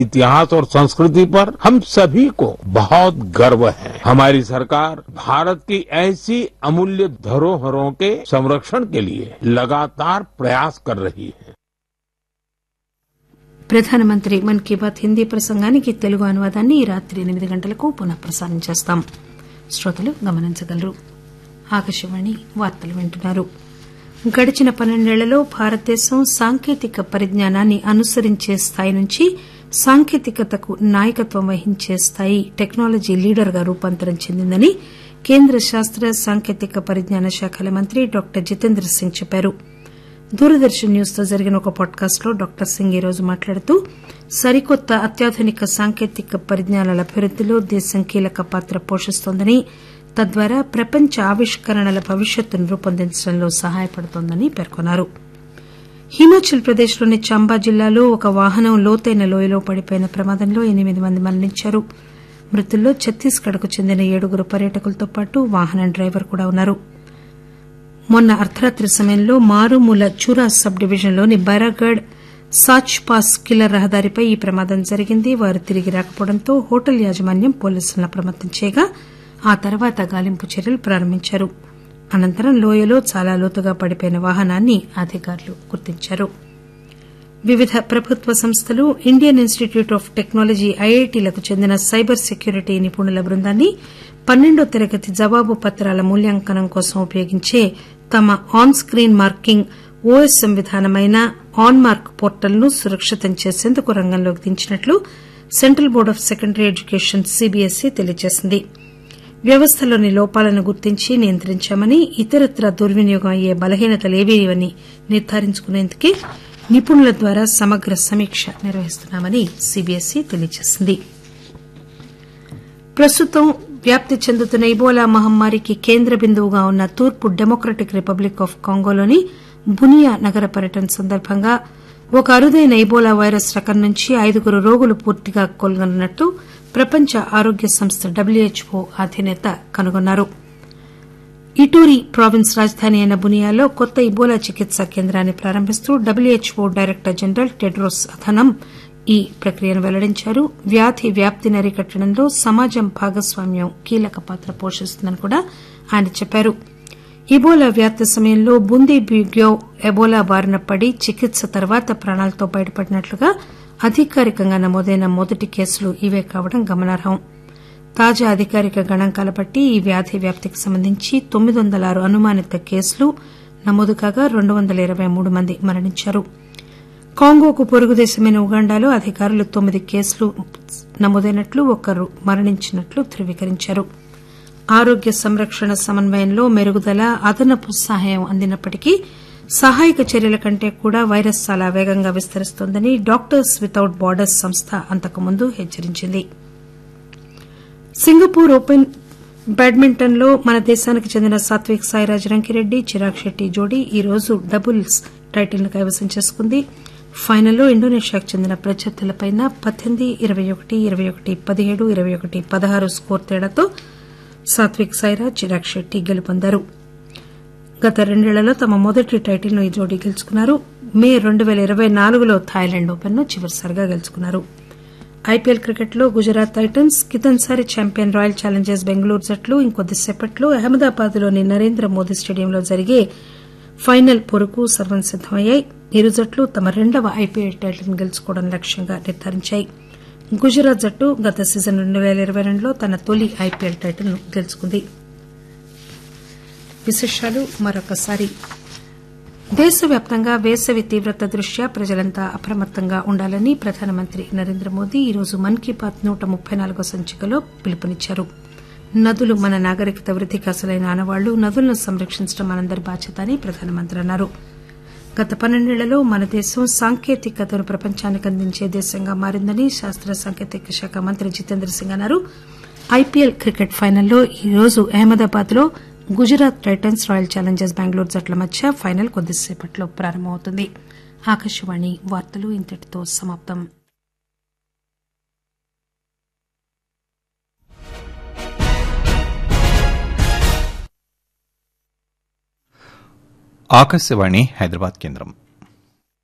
इतिहास और संस्कृति पर हम सभी को बहुत गर्व है हमारी सरकार भारत की ऐसी अमूल्य धरोहरों के संरक्षण के लिए लगातार प्रयास कर रही है ప్రధానమంత్రి మన్ కీ బాత్ హిందీ ప్రసంగానికి తెలుగు అనువాదాన్ని ఈ రాత్రి ఎనిమిది గంటలకు పునః ప్రసారం చేస్తాం శ్రోతలు గమనించగలరు ఆకాశవాణి వార్తలు వింటున్నారు గడిచిన పన్నెండేళ్లలో భారతదేశం సాంకేతిక పరిజ్ఞానాన్ని అనుసరించే స్థాయి నుంచి సాంకేతికతకు నాయకత్వం వహించే స్థాయి టెక్నాలజీ లీడర్ గా రూపాంతరం చెందిందని కేంద్ర శాస్త్ర సాంకేతిక పరిజ్ఞాన శాఖల మంత్రి డాక్టర్ జితేంద్ర సింగ్ చెప్పారు దూరదర్శన్ న్యూస్ తో జరిగిన ఒక పాడ్కాస్ట్ లో డాక్టర్ సింగ్ ఈరోజు మాట్లాడుతూ సరికొత్త అత్యాధునిక సాంకేతిక పరిజ్ఞానాల అభివృద్దిలో దేశం కీలక పాత్ర పోషిస్తోందని తద్వారా ప్రపంచ ఆవిష్కరణల భవిష్యత్తును రూపొందించడంలో సహాయపడుతోందని పేర్కొన్నారు హిమాచల్ ప్రదేశ్ లోని చంబా జిల్లాలో ఒక వాహనం లోతైన లోయలో పడిపోయిన ప్రమాదంలో ఎనిమిది మంది మరణించారు మృతుల్లో ఛత్తీస్గఢ్ కు చెందిన ఏడుగురు పర్యాటకులతో పాటు వాహనం డ్రైవర్ కూడా ఉన్నారు మొన్న అర్దరాత్రి సమయంలో మారుమూల చూరా సబ్ డివిజన్లోని బైరాగఢ్ సాచ్ పాస్ కిల్లర్ రహదారిపై ఈ ప్రమాదం జరిగింది వారు తిరిగి రాకపోవడంతో హోటల్ యాజమాన్యం పోలీసులను అప్రమత్తం చేయగా ఆ తర్వాత గాలింపు చర్యలు ప్రారంభించారు అనంతరం లోయలో చాలా లోతుగా పడిపోయిన వాహనాన్ని అధికారులు గుర్తించారు వివిధ ప్రభుత్వ సంస్థలు ఇండియన్ ఇన్స్టిట్యూట్ ఆఫ్ టెక్నాలజీ ఐఐటీలకు చెందిన సైబర్ సెక్యూరిటీ నిపుణుల బృందాన్ని పన్నెండో తరగతి జవాబు పత్రాల మూల్యాంకనం కోసం ఉపయోగించే తమ ఆన్ స్కీన్ మార్కింగ్ ఓఎస్ఎం విధానమైన ఆన్ మార్క్ పోర్టల్ ను సురక్షితం చేసేందుకు రంగంలోకి దించినట్లు central board of secondary education CBSE తెలియజేసింది వ్యవస్థలోని లోపాలను గుర్తించి నియంత్రించామని ఇతరత్రా దుర్వినియోగం అయ్యే బలహీనతలేవీ నిర్దారించుకునేందుకే నిపుణుల ద్వారా సమగ్ర సమీక్ష నిర్వహిస్తున్నామని సీబీఎస్ఈ తెలియజేసింది ప్రస్తుతం వ్యాప్తి చెందుతున్న ఇబోలా మహమ్మారికి కేంద్ర బిందువుగా ఉన్న తూర్పు డెమోక్రటిక్ రిపబ్లిక్ ఆఫ్ కాంగోలోని బునియా నగర పర్యటన సందర్భంగా ఒక అరుదైన ఇబోలా వైరస్ రకం నుంచి ఐదుగురు రోగులు పూర్తిగా కోలుకున్నట్లు ప్రపంచ ఆరోగ్య సంస్థ డబ్ల్యూహెచ్ఓ అధినేత కనుగొన్నారు ఇటూరి ప్రావిన్స్ రాజధాని అయిన బునియాలో కొత్త ఇబోలా చికిత్సా కేంద్రాన్ని ప్రారంభిస్తూ WHO director general Tedros Adhanom ఈ ప్రక్రియను వెల్లడించారు వ్యాధి వ్యాప్తిని అరికట్టడంలో సమాజం భాగస్వామ్యం కీలక పాత్ర పోషిస్తుందని కూడా ఆయన చెప్పారు ఇబోలా వ్యాప్తి సమయంలో బుందీ బ్యూగ్యో ఎబోలా బారిన పడి చికిత్స తర్వాత ప్రాణాలతో బయటపడినట్లుగా అధికారికంగా నమోదైన మొదటి కేసులు ఇవే కావడం గమనార్హం తాజా అధికారిక గణాంకాల బట్టి ఈ వ్యాధి వ్యాప్తికి సంబంధించి తొమ్మిది వందల ఆరు అనుమానిత కేసులు నమోదు కాగా రెండు వందల ఇరవై మూడు మంది మరణించారు కాంగోకు పొరుగు దేశమైన ఉగాండాలో అధికారులు తొమ్మిది కేసులు నమోదైనట్లు ఒకరు మరణించినట్లు ధృవీకరించారు ఆరోగ్య సంరక్షణ సమన్వయంలో మెరుగుదల అదనపు సహాయం అందినప్పటికీ సహాయక చర్యల కంటే కూడా వైరస్ చాలా వేగంగా విస్తరిస్తోందని డాక్టర్స్ వితౌట్ బార్డర్స్ సంస్థ అంతకుముందు హెచ్చరించింది సింగపూర్ ఓపెన్ బ్యాడ్మింటన్ లో మన దేశానికి చెందిన సాత్విక్ సాయిరాజ్ రంకిరెడ్డి చిరాగ్ శెట్టి జోడీ ఈ రోజు డబుల్స్ టైటిల్ ను కైవసం చేసుకుంది ఫైనల్లో ఇండోనేషియాకు చెందిన ప్రత్యర్థులపై పద్దెనిమిది ఇరవై ఒకటి ఇరవై ఒకటి పదిహేడు ఇరవై ఒకటి పదహారు స్కోర్ తేడాతో సాత్విక్ సాయిరాజ్ చిరాగ్ శెట్టి గెలుపొందారు గత రెండేళ్లలో తమ మొదటి టైటిల్ ను ఈ జోడీ గెలుచుకున్నారు మే రెండు పేల ఇరవై నాలుగులో థాయిలాండ్ ఓపెన్ ను చివరిసారిగా గెలుచుకున్నారు ఐపీఎల్ క్రికెట్ లో గుజరాత్ టైటన్స్ కితన్సారి ఛాంపియన్ రాయల్ ఛాలెంజర్స్ బెంగళూరు జట్లు ఇంకొద్దిసేపట్లో అహ్మదాబాద్ లోని నరేంద్ర మోదీ స్టేడియంలో జరిగే ఫైనల్ పోరుకు సర్వం సిద్దమయ్యాయి ఇరు జట్లు తమ రెండవ ఐపీఎల్ టైటిల్ ను గెలుచుకోవడం లక్ష్యంగా నిర్దారించాయి గుజరాత్ జట్టు గత సీజన్ రెండు పేల ఇరవై రెండులో తన తొలి ఐపీఎల్ టైటిల్ ను గెలుచుకుంది విశేషాలు మరొకసారి దేశవ్యాప్తంగా వేసవి తీవ్రత దృష్ట్యా ప్రజలంతా అప్రమత్తంగా ఉండాలని ప్రధానమంత్రి నరేంద్ర మోదీ ఈరోజు మన్ కీ బాత్ నూట ముప్పై నాలుగో సంచికలో పిలుపునిచ్చారు నదులు మన నాగరికత వృద్దికి అసలైన ఆనవాళ్లు నదులను సంరక్షించడం మనందరి బాధ్యత అని ప్రధానమంత్రి అన్నారు గత పన్నెండేళ్లలో మన దేశం సాంకేతికతను ప్రపంచానికి అందించే దేశంగా మారిందని శాస్త్ర సాంకేతిక శాఖ మంత్రి జితేంద్ర సింగ్ అన్నారు ఐపీఎల్ క్రికెట్ ఫైనల్లో ఈరోజు అహ్మదాబాద్ లో Gujarat Titans Royal Challengers Bengaluru జట్ల మధ్య ఫైనల్ కొద్దిసేపట్లో ప్రారంభమవుతుంది ఆకాశవాణి వార్తలు ఇంతటితో సమాప్తం ఆకాశవాణి హైదరాబాద్ కేంద్రం